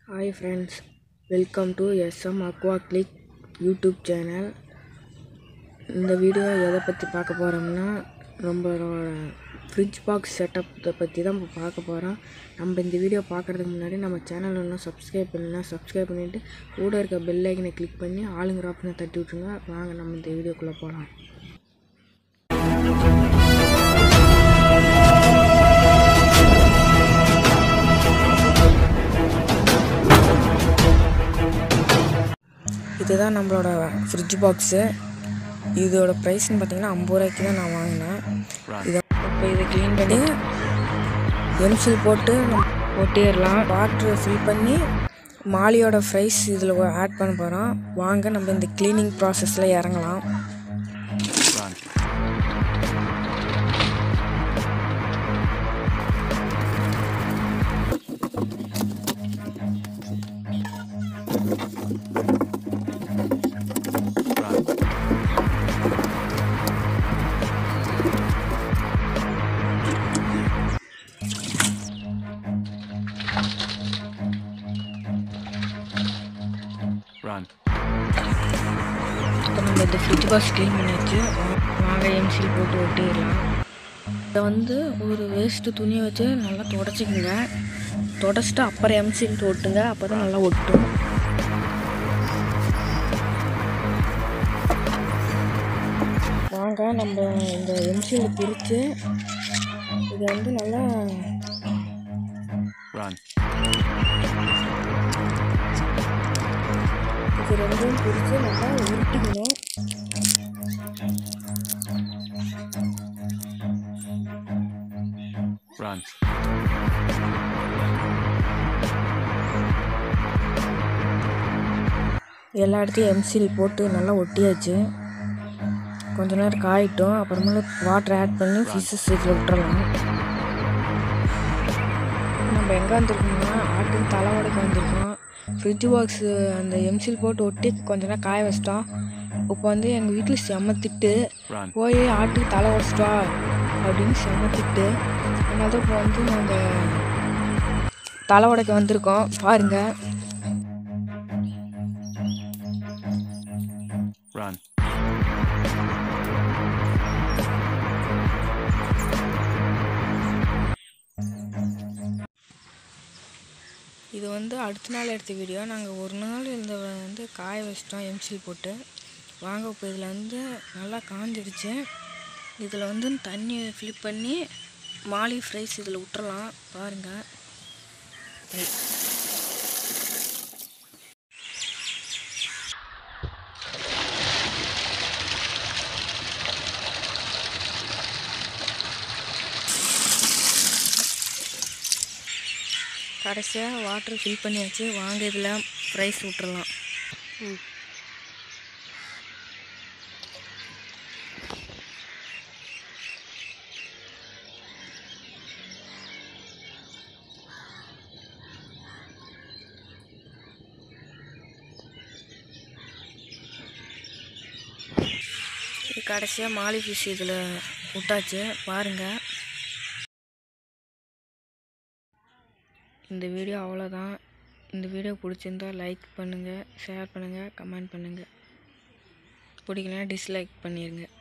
Hi friends welcome to SM aqua click YouTube channel video வீடியோ எதை பற்றி பார்க்க போகிறோம்னா நம்மளோட ஃப்ரிட்ஜ் பாக்ஸ் செட்டப்பை பற்றி தான் இப்போ பார்க்க போகிறோம் நம்ம இந்த வீடியோ பார்க்குறதுக்கு முன்னாடி நம்ம சேனல் இன்னும் சப்ஸ்கிரைப் பண்ணலாம் சப்ஸ்கிரைப் பண்ணிவிட்டு கூட இருக்க பெல் ஐக்கனை கிளிக் பண்ணி ஆளுங்கிற ஆப்ஷனை தட்டி விட்ருங்க வாங்க நம்ம இந்த வீடியோக்குள்ளே போகலாம் இதுதான் நம்மளோட ஃப்ரிட்ஜ் பாக்ஸு இதோட ப்ரைஸ்னு பார்த்தீங்கன்னா ஐம்பது ரூபாய்க்கு தான் நான் வாங்கினேன் இதை இப்போ இதை க்ளீன் பண்ணி எம்சில் போட்டு நம்ம ஒட்டிடலாம் வாட்ரு ஃபில் பண்ணி மாலியோட ஃப்ரைஸ் இதில் ஆட் பண்ண போகிறோம் வாங்க நம்ம இந்த க்ளீனிங் ப்ராசஸில் இறங்கலாம் Run. Run. Run. இப்போ நம்ம இந்த ஃப்ரிட்ஜ் பாக்ஸ் க்ளீன் பண்ணியாச்சு வா- வாங்க எம்சில் போட்டு ஒட்டிடலாம் இதை வந்து ஒரு வேஸ்ட்டு துணியை வச்சு நல்லா தொடச்சிக்கோங்க தொடச்சிட்டு அப்புறம் எம்சில் ஒட்டுங்க அப்போ தான் நல்லா ஒட்டும் வாங்க நம்ம இந்த எம்சியில் பிரித்து இதை வந்து நல்லா Run. இது ரெண்டும் பிரித்து நல்லா உருட்டிக்கணும் Run. எல்லா இடத்தையும் எம்சில் போட்டு நல்லா ஒட்டியாச்சு கொஞ்ச நேரம் காயிட்டும் அப்புறமேல வாட்டர் ஆட் பண்ணி ஃபிஷ்ஷஸ் இதில் விட்டுறலாம் நம்ம எங்கே வந்திருக்கோம்னா ஆட்டுக்கு தலை உடைக்க வந்திருக்கோம் ஃப்ரிட்ஜ் பாக்ஸு அந்த எம்சில் போட்டு ஒட்டி கொஞ்ச நேரம் காய வச்சிட்டோம் இப்போ வந்து எங்கள் வீட்டில் செம்ம திட்டு Run. போய் ஆட்டுக்கு தலை உடச்சிட்டா அப்படின்னு செம்ம திட்டு அதனால தான் இப்போ வந்து நாங்கள் தலை உடைக்க வந்திருக்கோம் பாருங்கள் Run. இது வந்து அடுத்த நாள் எடுத்த வீடியோ நாங்கள் ஒரு நாள் இந்த வந்து காய வச்சிட்டோம் எம்சில் போட்டு வாங்க இப்போ இதில் வந்து நல்லா காஞ்சிடுச்சு இதில் வந்து தண்ணி ஃபில் பண்ணி மாலி ஃப்ரைஸ் இதில் விட்டுறலாம் பாருங்கள் கடைசியாக வாட்டர் ஃபில் பண்ணியாச்சு வாங்க இதில் ஃப்ரைஸ் விட்டுறலாம் இது கடைசியாக மாலி ஃபிஷ் இதில் விட்டாச்சு பாருங்கள் இந்த வீடியோ அவ்வளோதான் இந்த வீடியோ பிடிச்சிருந்தா லைக் பண்ணுங்கள் ஷேர் பண்ணுங்கள் கமெண்ட் பண்ணுங்கள் பிடிக்கலனா டிஸ்லைக் பண்ணிடுங்க